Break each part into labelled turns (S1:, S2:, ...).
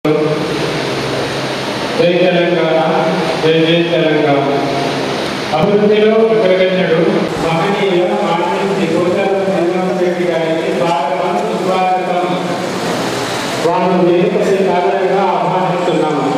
S1: జై తెలంగాణ జై జై తెలంగాణ అభివృద్ధిలో అగ్రగణ్యుడు మహనీయ మానవుడి గోచర రెడ్డి గారికి స్వాగతం సుస్వాగతం వాళ్ళు వేదికపై సాధారణంగా ఆహ్వానిస్తున్నాము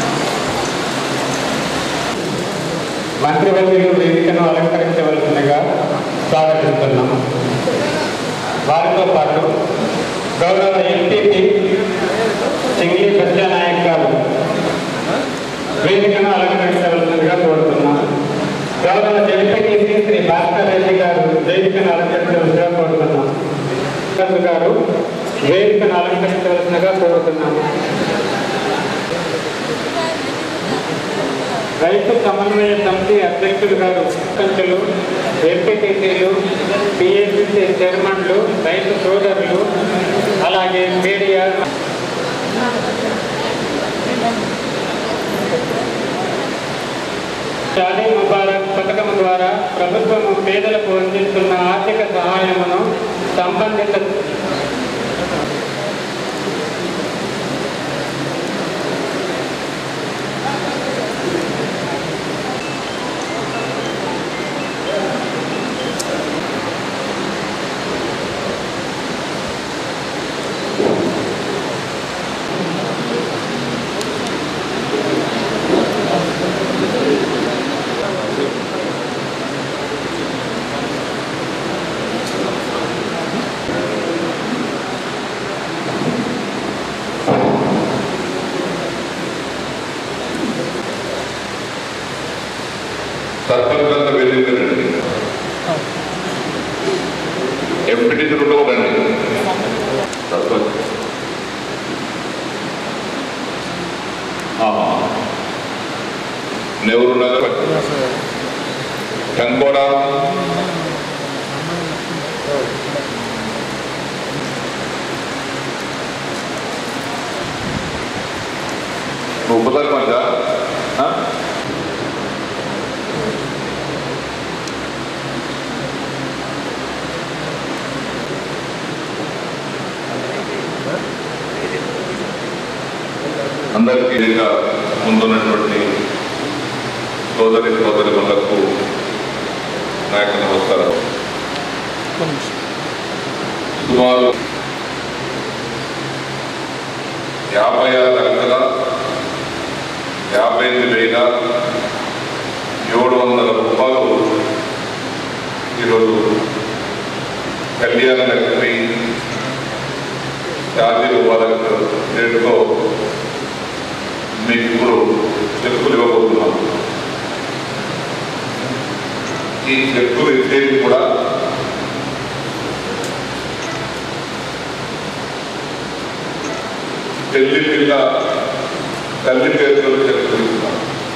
S1: మంత్రివర్యులు వేదికను అలంకరించవలసిందిగా స్వాగతిస్తున్నాము వారితో పాటు గౌరవ ఎంపీపీ సింగిలి సత్యనాయక్ గారు వేదికను అలంకరించవలసిందిగా కోరుతున్నాను గౌరవ జడ్పీటీసీ శ్రీ భాస్కర్ రెడ్డి గారు వేదికను అలంకరించవలసిందిగా కోరుతున్నాం రాజు గారు వేదికను అలంకరించవలసిందిగా కోరుతున్నాము రైతు సమన్వయ సమితి అధ్యక్షులు గారు సర్పంచులు ఎంపీటీసీలు పిఎస్సి చైర్మన్లు రైతు సోదరులు అలాగే మీడియా షాదీ ముబారక్ పథకం ద్వారా ప్రభుత్వం పేదలకు అందిస్తున్న ఆర్థిక సహాయమును సంబంధిత
S2: సర్పంచ్ అంతా వెళ్ళిపోయారండి ఎంపీటీ రెండు రండి సర్పంచ్ ఆహా. నెవరున్నారు కంకోడా నువ్వు ఉప సర్పంచా ఆ? అందరికీ ఇంకా ముందున్నటువంటి సోదరి సోదరి వాళ్ళకు నా యొక్క నమస్కారం సుమారు యాభై ఆరు లక్షల యాభై ఎనిమిది వేల ఏడు వందల రూపాయలు ఈరోజు కళ్యాణ లక్ష్మి షాదీ ముబారక్ రేటుతో మీకు ఇప్పుడు చెక్కులు ఇవ్వబోతున్నాం ఈ చెక్కులు ఇచ్చేది కూడా పెళ్లి పిల్ల తల్లి పేరుతో చెక్కులు ఇస్తున్నాం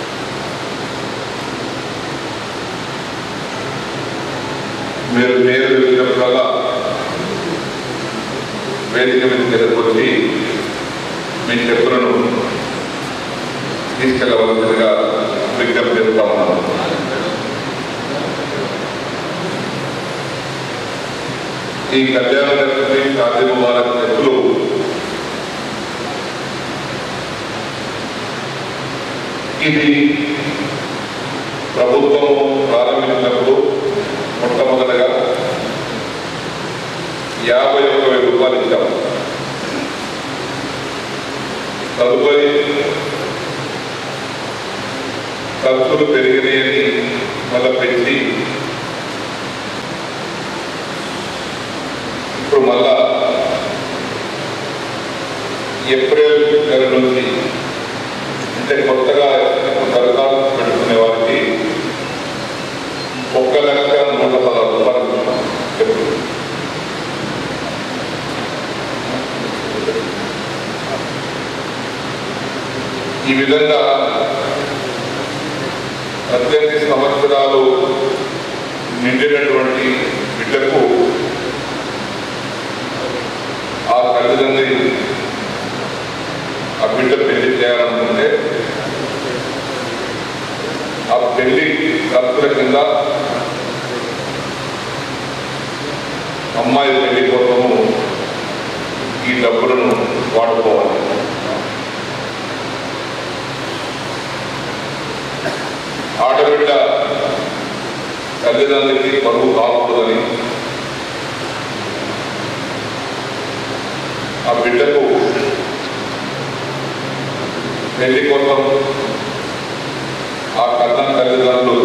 S2: మీరు పేరు వెళ్ళినప్పుడల్లా వేదిక మీద తిరగొచ్చి మీ చెప్పులను తీసుకెళ్ళవలసిందిగా విజ్ఞప్తి చేస్తా ఉన్నాను ఈ కళ్యాణ లక్ష్మి షాదీ ముబారక్ చెప్పులు ఇది ప్రభుత్వము ప్రారంభించినప్పుడు మొట్టమొదటగా యాభై ఒక్క వెయ్యి రూపాయలు ఇచ్చాము తదుపరి ఖర్చులు పెరిగినాయని మళ్ళీ పెంచి ఇప్పుడు మళ్ళా ఏప్రిల్ నెల నుంచి అంటే కొత్తగా దరఖాస్తు పెట్టుకునే వారికి ఒక్క లక్ష నూట పదహారు రూపాయలు ఇస్తున్నాం ఎప్పుడు ఈ విధంగా పద్దెనిమిది సంవత్సరాలు నిండినటువంటి బిడ్డకు ఆ తల్లిదండ్రి ఆ బిడ్డ పెళ్లి చేయాలనుకుంటే ఆ పెళ్లి ఖర్చుల కింద అమ్మాయి పెళ్లి కోసము ఈ డబ్బులను వాడుకోవాలి తల్లిదండ్రులకి బరువు కాకూడదని ఆ బిడ్డకు పెళ్లి కోసం ఆ కన్న తల్లిదండ్రులు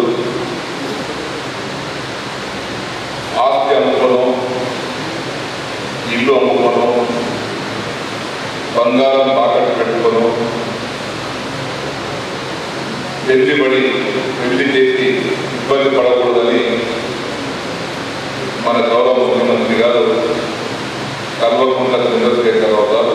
S2: ఆస్తి అమ్ముకోను ఇల్లు అమ్ముకోను బంగారం తాకట్టు పెట్టుకోను పెళ్లి పడి పెళ్లి చేసి ఇబ్బంది పడకూడదని మన గౌరవ ముఖ్యమంత్రి గారు కల్వకుంట్ల చంద్రశేఖరరావు గారు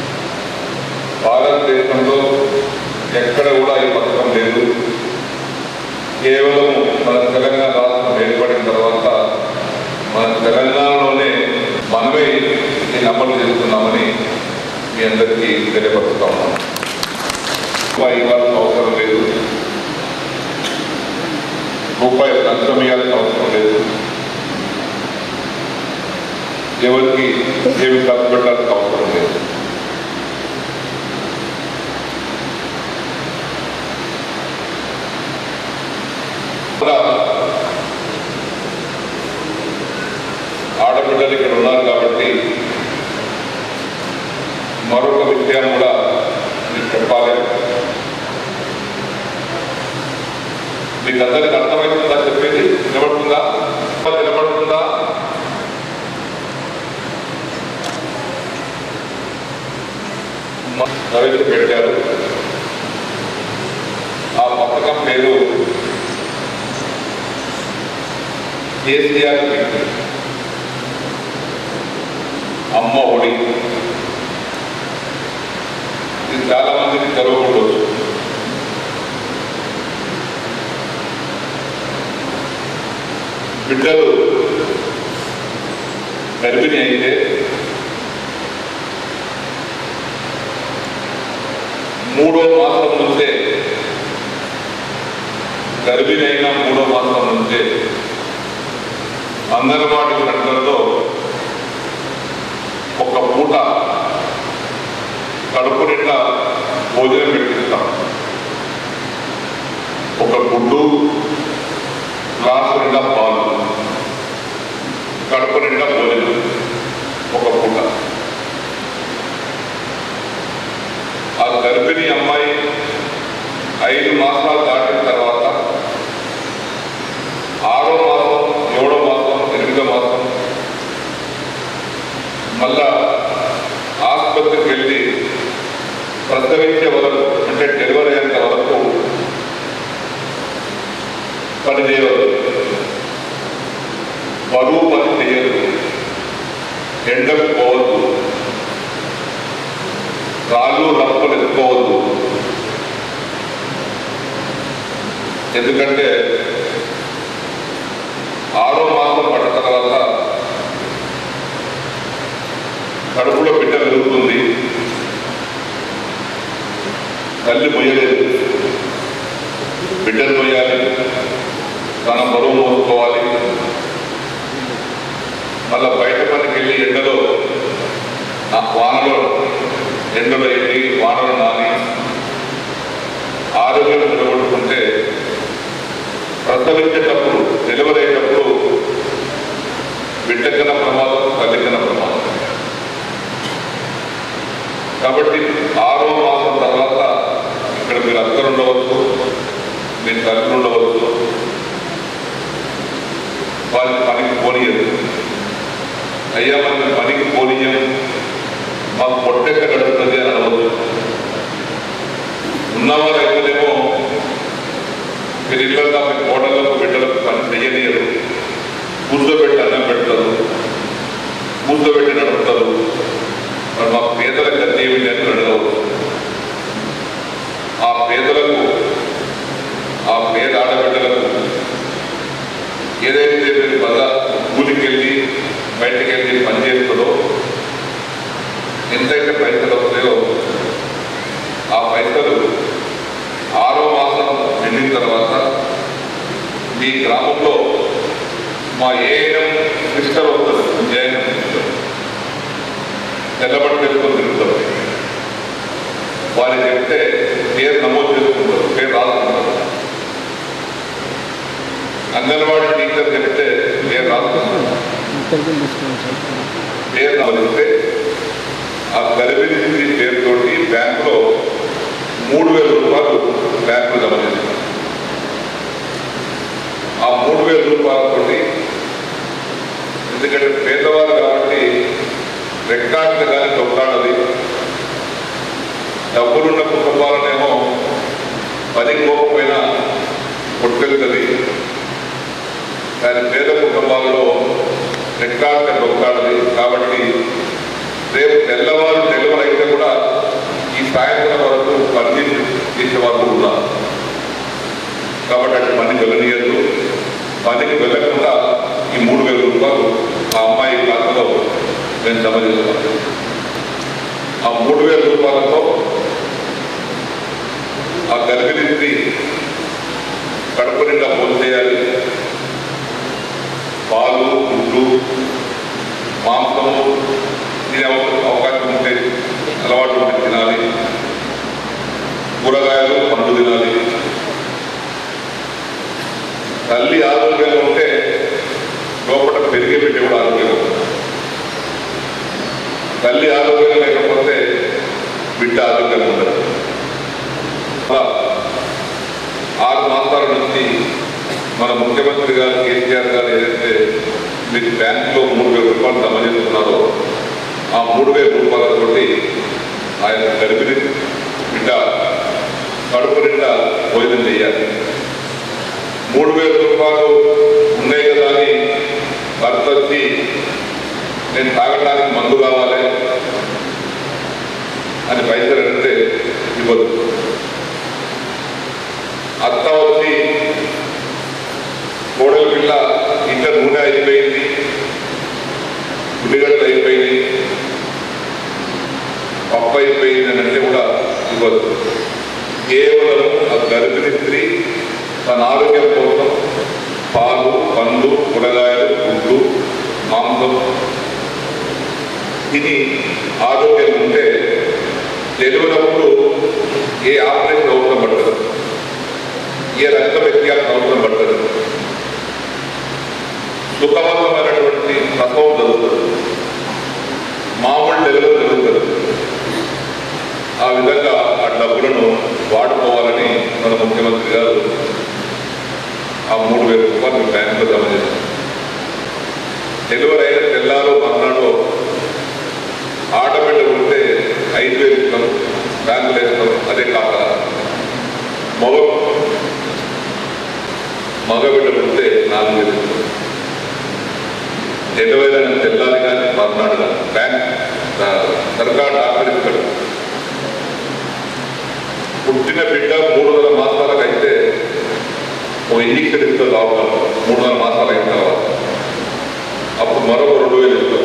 S2: భారతదేశంలో ఎక్కడ కూడా ఈ పథకం లేదు కేవలం మన తెలంగాణ రాష్ట్రం ఏర్పడిన తర్వాత మన తెలంగాణలోనే మనమే దీన్ని అమలు చేస్తున్నామని మీ అందరికీ తెలియపరుస్తా ఉన్నాం రూపాయి ఇవ్వాల్సిన అవసరం లేదు రూపాయి లంచం ఇవ్వాల్సిన అవసరం లేదు ఎవరికి ఏమి ఖర్చు పెట్టాల్సిన అవసరం లేదు కూడా ఆడబిడ్డలు ఇక్కడ ఉన్నారు కాబట్టి మరొక విషయం కూడా మీకు చెప్పాలి మీకు అందరికి అర్థమవుతుందా చెప్పేది నిలబడుతుందా నిలబడుతుందా ప్రవేశపెట్టారు ఆ పథకం పేరు కేసీఆర్ కిట్. అమ్మ ఒడి ఇది చాలా మందికి తెలవకూడదు బిడ్డలు గర్భిణి అయితే మూడో మాసం నుంచే గర్భిణి అయిన మూడో మాసం నుంచే అంగన్వాడీ సెంటర్లో ఒక పూట కడుపు నిండా భోజనం పెట్టిస్తాం ఒక గుడ్డు గ్లాసు నిండా పాలు కడుపు నిండా భోజనం ఒక పూట ఆ గర్భిణీ అమ్మాయి ఐదు మాసాలు దాటిన తర్వాత ఆరో మాసం ఏడో మాసం ఎనిమిదో మాసం మళ్ళా ఆసుపత్రికి వెళ్ళి ప్రసవించే వరకు అంటే డెలివరీ అయ్యేంత వరకు పని చేయవద్దు బరువు పని చేయదు ఎండకు పోవద్దు రాళ్ళు రప్పలు ఎత్తుకోవద్దు ఎందుకంటే ఆరో మాసం పడ్డ తర్వాత కడుపులో బిడ్డ పెరుగుతుంది తల్లి మొయ్యలేదు బిడ్డను మొయ్యాలి తన బరువు మోసుకోవాలి మళ్ళా బయట పనికి వెళ్ళి ఎండలో ఆ వానలో ఎండలో వెళ్ళి వానలో నాని ఆరోగ్యం నిలబడుకుంటే ప్రసవించేటప్పుడు డెలివరీ అయ్యేటప్పుడు బిడ్డకన్నా ప్రమాదం తల్లికన్నా ప్రమాదం కాబట్టి ఆరో మాసం తర్వాత ఇక్కడ మీరు అక్కలు ఉండవచ్చు మీ తల్లి ఉండవచ్చు వాళ్ళని పనికి పోనీయదు అయ్యా మనం పనికి పోనీయం మాకు పొట్టెక్క గడుపుతుంది అని అనవచ్చు ఉన్నవారు అయితేనేమో మీరు ఇళ్ళగా మీ కోడలకు బిడ్డలకు పని చెయ్యనియరు కూర్చోబెట్టి అన్నం పెడతారు కూర్చోబెట్టి నడుపుతారు మరి మా పేదల గతి ఏమిటి అని అడగవచ్చు ఆ పేదలకు ఆ పేద ఆడబిడ్డలకు ఏదైతే మీరు పద కూలికి వెళ్ళి బయటకు వెళ్ళి పని చేస్తుందో ఎంతైతే పైసలు వస్తాయో ఆ పైసలు ఆరో మాసం నిండిన తర్వాత మీ గ్రామంలో మా ఏఎం సిస్టర్ వస్తుంది ఏఎం సిస్టర్ తెల్లబడి వేసుకొని తిరుగుతారు వారికి చెప్తే పేరు నమోదు చేసుకుంటారు పేరు రాసుకుంటారు అంగన్వాడీ టీచర్ చెప్తే నేను రాస్తున్నాను పేరు నమోదిస్తే ఆ గర్భిణీ స్త్రీ పేరుతోటి బ్యాంకులో మూడు వేల రూపాయలు బ్యాంకులో జమ చేశాను ఆ మూడు వేల రూపాయలతోటి ఎందుకంటే పేదవారు కాబట్టి రెక్కాడిన కానీ తొక్కాడది డబ్బులున్న కుటుంబాలనేమో పని కోకపోయినా కొట్టుకెళ్తుంది కానీ పేద కుటుంబాలలో రెక్కాడిన తొక్కాడది కాబట్టి రేపు తెల్లవారు డెలివరీ అయితే కూడా ఈ సాయంత్రం వరకు పని చేసే వాళ్ళు ఉన్నారు కాబట్టి అటు పని వెళ్ళనీయద్దు పనికి వెళ్ళకుండా ఈ మూడు వేల రూపాయలు ఆ అమ్మాయి ఖాతాలో మేము జమ చేస్తాం ఆ మూడు వేల రూపాయలతో ఆ గర్భిణీ స్త్రీ కడుపు నిండా భోజనం చేయాలి పాలు గుడ్లు మాంసము తినే అవ- అవకాశం ఉంటే అలవాటు ఉంటే తినాలి కూరగాయలు పండ్లు తినాలి తల్లి ఆరోగ్యంగా ఉంటే లోపల పెరిగే బిడ్డ కూడా ఆరోగ్యంగా ఉంటుంది. తల్లి ఆరోగ్యంగా లేకపోతే బిడ్డ ఆరోగ్యంగా ఉండదు అలా ఆరు మాసాల నుంచి మన ముఖ్యమంత్రి గారు కేసీఆర్ గారు ఏదైతే మీరు బ్యాంకులో మూడు వేల రూపాయలు జమ చేస్తున్నారో ఆ మూడు వేల రూపాయలతోటి ఆయన గర్భిణి బిడ్డ కడుపు నిండా భోజనం చేయాలి మూడు వేల రూపాయలు ఉన్నాయి కదా అని భర్త వచ్చి నేను తాగడానికి మందు కావాలి అని పైసలు అంటే ఇవ్వదు అత్త వచ్చి కోడలి పిల్ల ఇంట్లో నూనె అయిపోయింది ఉల్లిగడ్డలు అయిపోయినాయి పప్పు అయిపోయింది అని అంటే కూడా ఇవ్వదు కేవలం ఆ గర్భిణీ స్త్రీ తన ఆరోగ్యం కోసం పాలు పండ్లు కూరగాయలు గుడ్లు మాంసం తిని ఆరోగ్యం ఉంటే డెలివరప్పుడు ఏ ఆపరేషన్ అవసరం పట్టదు ఏ రక్త వ్యత్యాసం అవసరం పట్టదు సుఖవంతమైనటువంటి ప్రసవం జరుగుతుంది మామూలు డెలివరీ జరుగుతుంది ఆ విధంగా ఆ డబ్బులను వాడుకోవాలని మన ముఖ్యమంత్రి గారు ఆ మూడు వేల రూపాయలు బ్యాంకులో జమ చేశారు డెలివరీ అయిన తెల్లారో మర్నాడో ఆడబిడ్డ ఉంటే ఐదు వేలు ఇస్తాం బ్యాంకులో వేస్తాం అదే కాక మగ మగబిడ్డ ఉంటే నాలుగు వేలు ఇస్తాం డెలివరీ అయిన తెల్లారి కానీ మర్నాడు కానీ బ్యాంక్ ఆ, సర్కార్ డాక్టర్ ఇస్తాడు పుట్టిన బిడ్డ మూడు వందల మాసాలకు అయితే ఓ ఇంజక్షన్ ఇస్తారు లోపల మూడు వందల మాసాలు అయిన తర్వాత అప్పుడు మరొక రెండు వేలు ఇస్తారు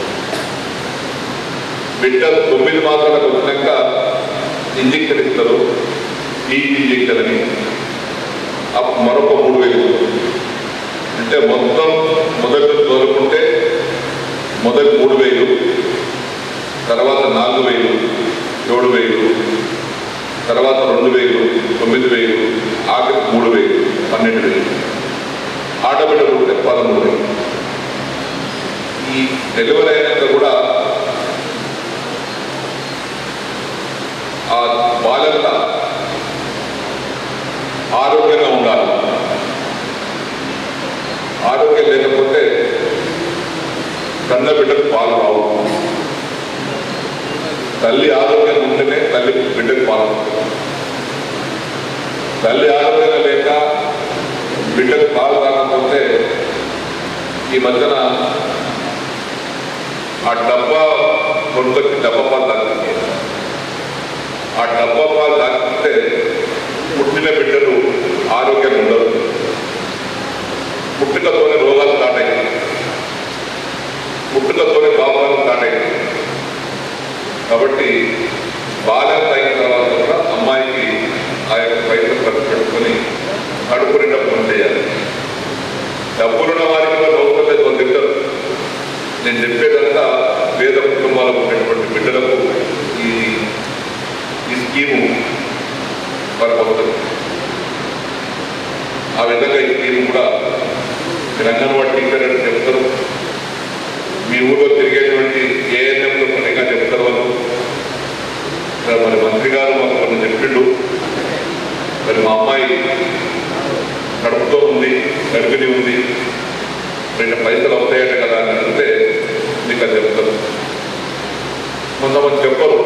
S2: బిడ్డ తొమ్మిది మాసాలకు వచ్చినాక ఇంజక్షన్ ఇస్తారు ఈ ఇంజక్షన్ అని అప్పుడు మరొక మూడు వేలు ఇస్తారు అంటే మొత్తం మొదటి నుంచి తోలుకుంటే మొదటి మూడు వేలు తర్వాత నాలుగు వేలు ఏడు వేలు తర్వాత రెండు వేలు తొమ్మిది వేలు ఆఖరి మూడు వేలు పన్నెండు వేలు ఆడబిడ్డ ఉంటే పదమూడు వేలు ఈ డెలివరీ అయినాక కూడా ఆ బాలత ఆరోగ్యంగా ఉండాలి ఆరోగ్యం లేకపోతే కన్న బిడ్డకు పాలు రావు తల్లి ఆరోగ్యంగా ఉంటేనే తల్లి బిడ్డకు పాలు వస్తుంది. తల్లి ఆరోగ్యంగా లేక బిడ్డకు పాలు రాకపోతే ఈ మధ్యన ఆ డబ్బా కొనుక్కొచ్చి డబ్బా పాలు తాగింది ఆ డబ్బా పాలు తాగితే పుట్టిన బిడ్డలు ఆరోగ్యంగా ఉండరు పుట్టుకతోనే రోగాలు స్టార్ట్ అయ్యాయి పుట్టుకతోనే పాపాలు స్టార్ట్ అయ్యాయి కాబట్టి బాల్యం అయిన తర్వాత కూడా అమ్మాయికి ఆ యొక్క పైసలు ఖర్చు పెట్టుకొని కడుపు నిండా పని చేయాలి డబ్బులున్న వారికి కూడా అవసరం లేదు వాళ్ళు తింటారు నేను చెప్పేదంతా పేద కుటుంబాలకు ఉన్నటువంటి బిడ్డలకు ఈ ఈ స్కీము వారికి వస్తుంది ఆ విధంగా ఈ స్కీమ్ కూడా మీరు అంగన్వాడీ టీచర్ అని చెప్తారు మీ ఊళ్ళో తిరిగేటువంటి ఏఎన్ఎంలో కొన్నిగా చెప్తారు వాళ్ళు ఇక్కడ మరి మంత్రి గారు మాకు కొన్ని చెప్పిండు మరి మా అమ్మాయి కడుపుతో ఉంది గర్భిణి ఉంది రెండు పైసలు అవుతాయట కదా అని అడిగితే మీకు అది చెప్తారు కొంతమంది చెప్పరు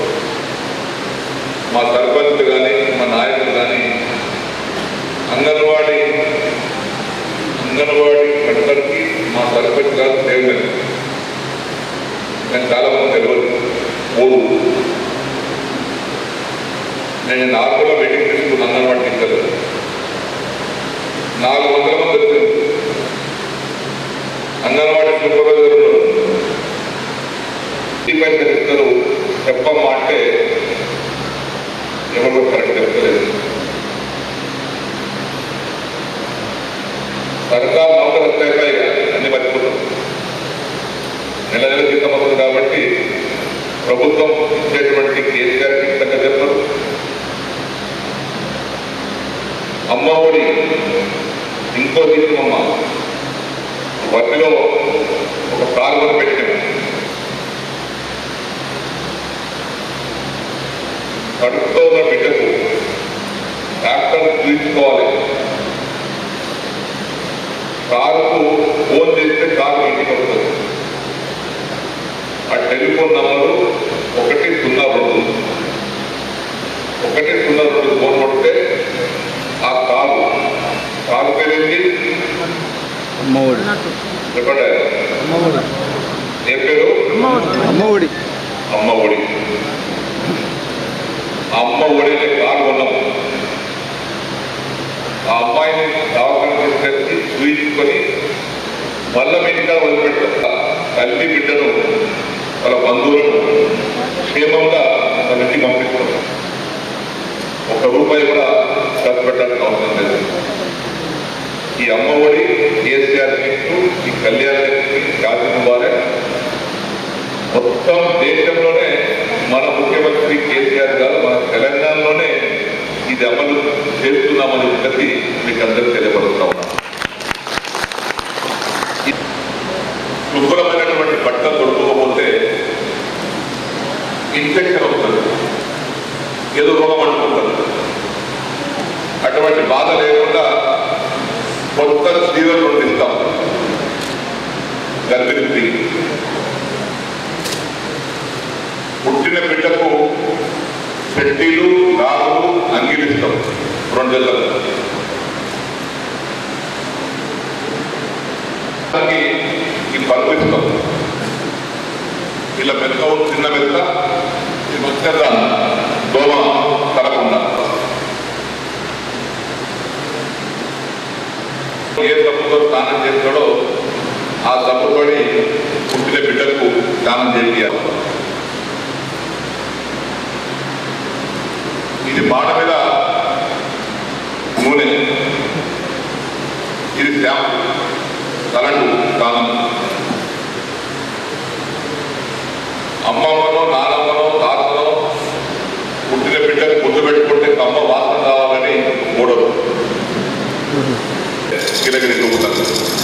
S2: మా సర్పంచ్ కానీ మా నాయకులు కానీ అంగన్వాడీ అంగన్వాడీ కట్టడానికి మా సర్పంచ్ గారు దేవుడు నేను చాలా మంది తెలియదు మూడు నేను నాలుగులో మీటింగ్ తీసుకున్న అంగన్వాడీ టీచర్లు నాలుగు వందల మంది వచ్చారు అంగన్వాడీ సూపర్వైజర్ ఉన్నారు ఈ పైన ఇద్దరు చెప్పమ్మా అంటే ఎవరు కరెక్ట్ చెప్తలేదు సర్కార్ నౌకరు వస్తాయి అన్ని మర్చిపోతాం నెల నెల జీతం వస్తుంది కాబట్టి ప్రభుత్వం ఇచ్చేటువంటి కేసీఆర్ ఖచ్చితంగా చెప్పరు అమ్మ ఒడి ఇంకో తీసుకుమ్మ వడ్డీలో ఒక ప్రారంభం పెట్టాము కడుపుతో ఉన్న బిడ్డకు డాక్టర్ చూపించుకోవాలి కారుకు ఫోన్ చేస్తే కారు ఇంటికి వస్తుంది ఆ టెలిఫోన్ నంబరు ఒకటి సున్నా రెండు ఒకటి సున్నా రెండు ఫోన్ కొడితే ఆ కారు కారు పేరేంటి
S3: అమ్మఒడి
S2: చెప్పండి
S3: అమ్మఒడి
S2: ఏ పేరు
S3: అమ్మఒడి
S2: అమ్మ ఒడి ఆ అమ్మ ఒడిని కారు కొన్నాము ఆ అమ్మాయిని దవాఖాన తీసుకెళ్ళి చూయించుకొని మళ్ళా మీ ఇంటికాడ వదిలిపెడతా తల్లి బిడ్డను వాళ్ళ బంధువులను క్షేమంగా వాళ్ళ ఇంటికి పంపిస్తాం ఒక రూపాయి కూడా ఖర్చు పెట్టాల్సిన అవసరం లేదు ఈ అమ్మ ఒడి కేసీఆర్ కిట్టు ఈ కళ్యాణ లక్ష్మి షాది ముబారక్ మొత్తం దేశంలోనే మన ముఖ్యమంత్రి కేసీఆర్ గారు మన తెలంగాణలోనే ఇది అమలు చేస్తున్నామని సంగతి మీకు అందరికీ తెలియపడుతున్నా ఉన్నాను శుభ్రమైనటువంటి బట్టలు దొరకకపోతే ఇన్ఫెక్షన్ అవుతుంది ఏదో రోగం అంటుకుంటుంది అటువంటి బాధ లేకుండా కొత్త చీరలు ఇస్తాం గర్భిణీ స్త్రీకి పుట్టిన బిడ్డకు పెట్టీలు నాగులు అంగిలిస్తాం రెండు జల్లలు దానికి ఈ పరుపు ఇస్తాం ఇలా మెత్త చిన్న మెత్త ఈ మెత్త దోమ తరకుండా ఏ సబ్బుతో స్నానం చేస్తాడో ఆ సబ్బుతోని పుట్టిన బిడ్డకు స్నానం చేయాలి ఇది మాట మీద నూనె ఇది షాంపూ తలకు స్నానం అమ్మమ్మనో నానమ్మనో తాతనో పుట్టిన బిడ్డకు ముద్దు పెట్టుకుంటే అమ్మ వాసన రావాలని మూడదు గిలగిలి దుమ్ముతారు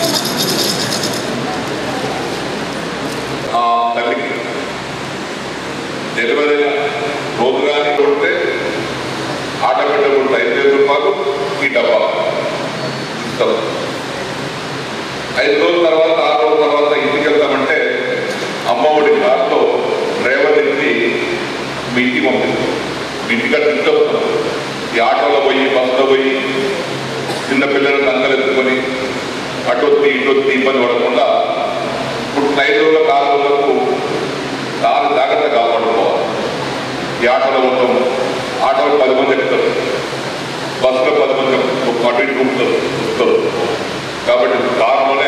S2: ఆ తల్లికి డెలివరీ రోజు కానీ కొడితే ఆటోమేటిక్ ఐదు వేల రూపాయలు ఈ డబ్బా ఇస్తాం ఐదు రోజుల తర్వాత ఆరు రోజుల తర్వాత ఇంటికి వెళ్తామంటే అమ్మ ఒడి కార్లో డ్రైవర్ ఇంటి మీ ఇంటికి పంపిస్తాం మీ ఇంటికాడ తీసుకొస్తాం ఈ ఆటోలో పోయి బస్సులో పోయి చిన్న పిల్లలను కంకలు ఎత్తుకొని అటొత్తి ఇటొత్తి ఇబ్బంది పడకుండా పుట్టిన ఐదు రోజుల ఆరు రోజులకు కారు జాగ్రత్త కాపాడుకోవాలి ఈ ఆటోలో మొత్తం ఆటోలో పది మంది ఎక్కుతారు బస్సులో పది మంది ఎక్కుతారు. అటు ఇటు ఉంటారు ఎక్కుతారు కాబట్టి కారులోనే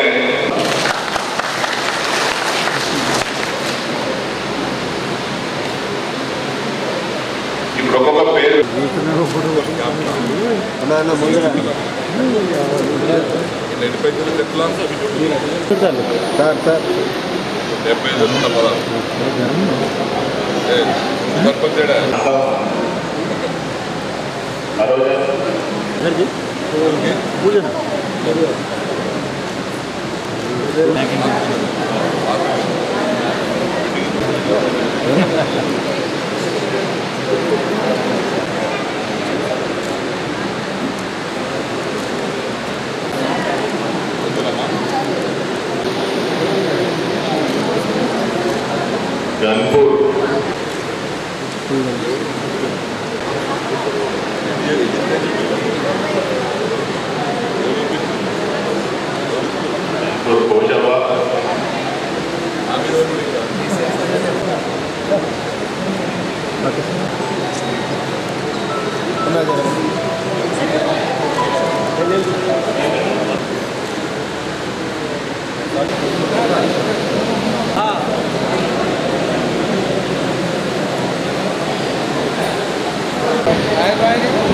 S2: ఇప్పుడు ఒక్కొక్క పేరు ఎన్ని పైసలు ఎట్లా
S3: సార్ సార్
S2: డెబ్బై ఐదు వందల పదాలు ఏ, సర్పంచ్ ఏడా?
S3: పూజ
S2: గన్పూర్ కోశవాల్
S3: బాయ్ బాయ్